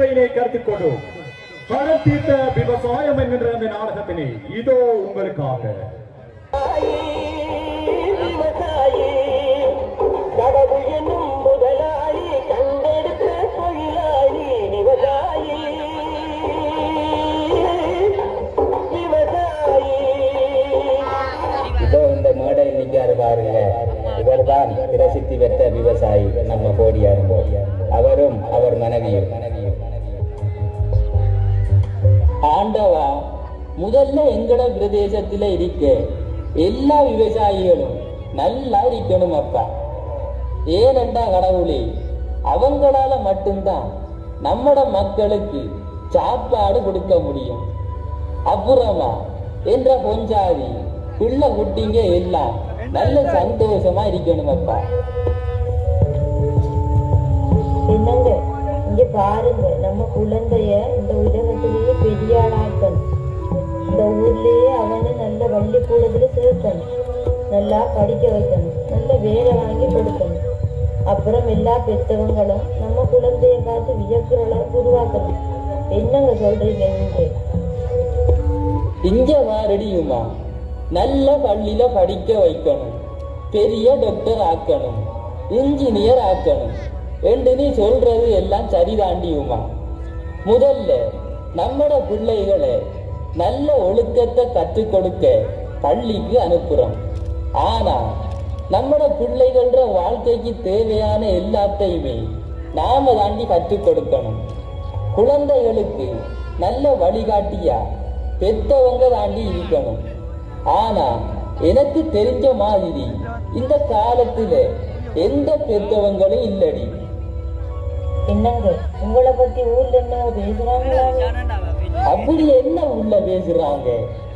தேவையினை கருத்தில் கொண்டு கடல் தீர்த்த விவசாயம் என்கின்ற அந்த நாடகத்தினை இதோ உங்களுக்காக விவசாயி கடவுள் என்னும் முதலாளி கண்டெடுத்த தொழிலாளி விவசாயி விவசாயி இதோ இந்த மேடையில் நிற்காரு பாருங்க இவர்தான் பிரசித்தி பெற்ற விவசாயி நம்ம கோடியார் அவரும் அவர் மனைவியும் ஆண்டவா முதல்ல எங்கட பிரதேசத்துல இருக்க எல்லா விவசாயிகளும் நல்லா இருக்கணும் அப்பா ஏனெண்டா கடவுளே அவங்களால மட்டும்தான் நம்மட மக்களுக்கு சாப்பாடு கொடுக்க முடியும் அப்புறமா என்ற பொஞ்சாதி பிள்ளை குட்டிங்க எல்லாம் நல்ல சந்தோஷமா இருக்கணும் அப்பா என்னங்க இங்க பாருங்க நம்ம குழந்தைய இந்த உலகத்திலேயே பெரிய ஆளாக்கணும் இந்த ஊர்லயே அவனை நல்ல பள்ளிக்கூடத்துல சேர்க்கணும் நல்லா படிக்க வைக்கணும் நல்ல வேலை வாங்கி கொடுக்கணும் அப்புறம் எல்லா பெத்தவங்களும் நம்ம குழந்தைய பார்த்து வியக்கிற அளவுக்கு உருவாக்கணும் என்னங்க சொல்றீங்க நீங்க இங்க வாரடியுமா நல்ல பள்ளியில படிக்க வைக்கணும் பெரிய டாக்டர் ஆக்கணும் இன்ஜினியர் ஆக்கணும் என்று நீ சொல்றது எல்லாம் சரிதாண்டியுமா முதல்ல நம்மட பிள்ளைகளை நல்ல ஒழுக்கத்தை கற்றுக் கொடுக்க பள்ளிக்கு அனுப்புறோம் ஆனா நம்மட பிள்ளைகள வாழ்க்கைக்கு தேவையான எல்லாத்தையுமே நாம தாண்டி கற்றுக் கொடுக்கணும் குழந்தைகளுக்கு நல்ல வழிகாட்டியா பெத்தவங்க தாண்டி இருக்கணும் ஆனா எனக்கு தெரிஞ்ச மாதிரி இந்த காலத்துல எந்த பெத்தவங்களும் இல்லடி என்னங்க உங்களை பத்தி ஊர்ல என்ன பேசுறாங்களாங்க அப்படி என்ன உள்ள பேசுறாங்க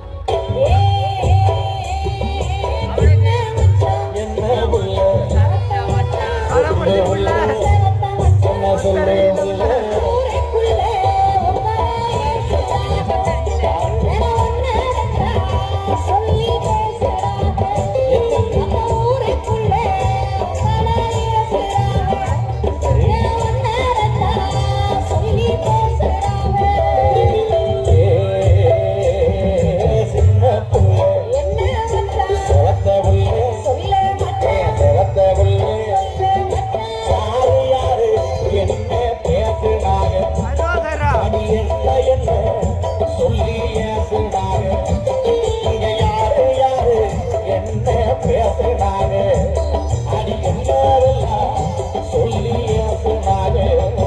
என்ன உள்ள என்ன சொல்ல உள்ள சின்ன புள்ள சிவத்த புள்ள சிவத்த புள்ள யாரு யாரு என்ன பேசுனாங்க அடி என்ன என்ன சொல்லி ஏசுனாங்க இங்க யாரு யாரு என்ன பேசுனாங்க அடி என்னவெல்லாம் சொல்லி ஏசுனாங்க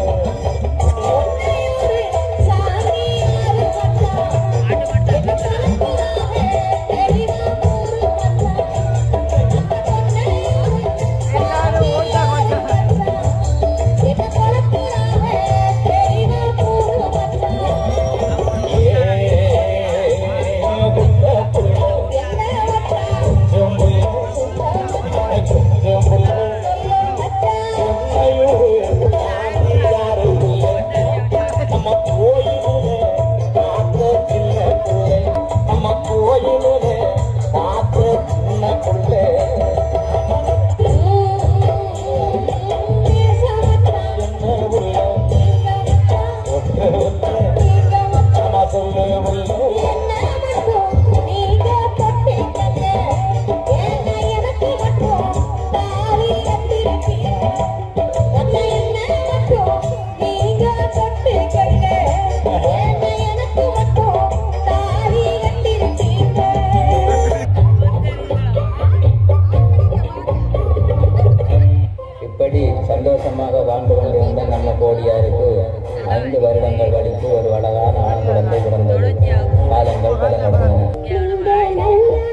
இப்படி சந்தோஷமாக வாழ்ந்து கொண்டிருந்த நம்ம கோடியாருக்கு ஐந்து வருடங்கள் கழித்து ஒரு அழகான ஆண் குழந்தை பிறந்தது காலங்கள் பல கடந்தன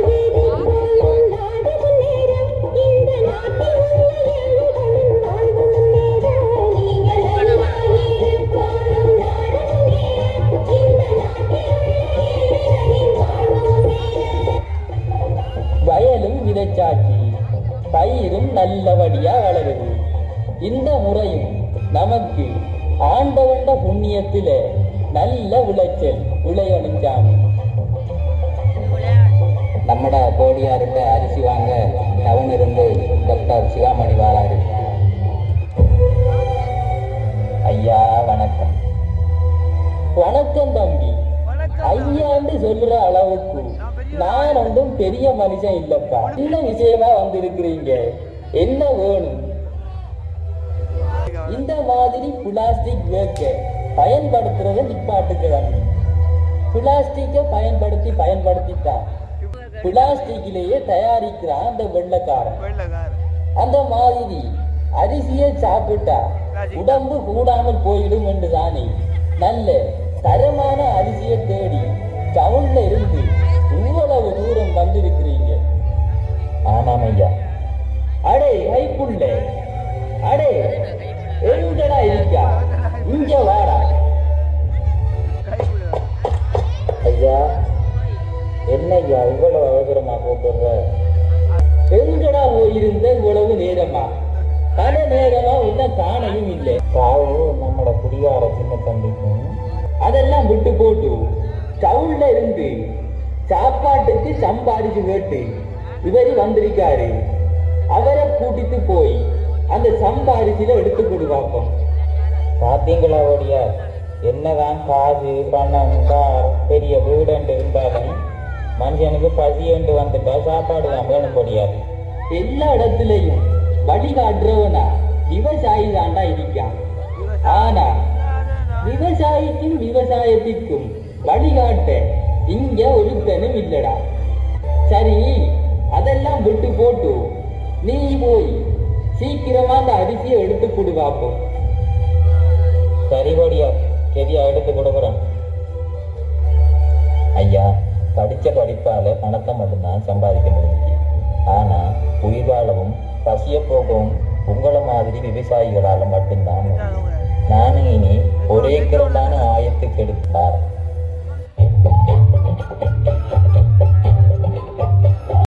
வயலும் விதைச்சாச்சு பயிரும் நல்லபடியா வளருது இந்த முறையும் நமக்கு ஆண்டவண்ட புண்ணியத்தில நல்ல விளைச்சல் விளையணிச்சாமி நம்மட கோடியார்கிட்ட அரிசி வாங்க டவுன் இருந்து டாக்டர் சிவாமணி வாராரு ஐயா வணக்கம் சொல்ற அளவுக்கு நான் ஒன்றும் பெரிய மனுஷன் இல்லப்பா என்ன விஷயமா வந்திருக்கிறீங்க என்ன வேணும் இந்த மாதிரி பிளாஸ்டிக் வேக்க பயன்படுத்துறத நிப்பாட்டுக்கிறாங்க பிளாஸ்டிக்கை பயன்படுத்தி பயன்படுத்திட்டான் பிளாஸ்டிக்கிலேயே தயாரிக்கிறான் அந்த வெள்ளைக்காரன் அந்த மாதிரி அரிசியை சாப்பிட்டா உடம்பு கூடாமல் போயிடும் என்று தானே நல்ல தரமான அரிசியை தேடி டவுன்ல இருந்து இவ்வளவு தூரம் வந்திருக்கிறீங்க ஆமாம் ஐயா அடே கைப்புள்ள அடே எங்கடா இருக்கா இங்க வாடா ஐயா என்ன ஐயா இவ்வளவு அவசரமா கூப்பிடுற எங்கடா போயிருந்த இவ்வளவு நேரமா பல நேரமா உன்ன காணையும் இல்லை சாவு நம்மட குடியார சின்ன தம்பிக்கும் அதெல்லாம் விட்டு போட்டு டவுன்ல இருந்து சாப்பாட்டுக்கு சம்பாதிச்சு கேட்டு இவரு வந்திருக்காரு அவரை கூட்டிட்டு போய் அந்த சம்பாரிச்சில எடுத்து கொடு பார்ப்போம் பாத்தீங்களா ஓடியா என்னதான் காசு பணம் கார் பெரிய வீடுண்டு இருந்தாலும் மனுஷனுக்கு பசி என்று வந்துட்டா சாப்பாடு தான் வேணும் முடியாது எல்லா இடத்துலயும் வழிகாட்டுறவனா விவசாயி தாண்டா இருக்கான் ஆனா விவசாயிக்கும் விவசாயத்திற்கும் வழிகாட்ட இங்க ஒருத்தனும் இல்லடா சரி அதெல்லாம் விட்டு போட்டு நீ போய் சீக்கிரமா அந்த அரிசியை எடுத்து கொடு பார்ப்போம் சரி கோடியா கெதியா எடுத்து கொடுக்குறோம் ஐயா படிச்ச படிப்பால பணத்தை மட்டும்தான் சம்பாதிக்க முடிஞ்சுச்சு ஆனா உயிர் வாழவும் பசிய போகவும் உங்களை மாதிரி விவசாயிகளால மட்டும்தான் முடியும். நானும் இனி ஒரு ஏக்கர் தானே ஆயத்துக்கு எடுத்தார்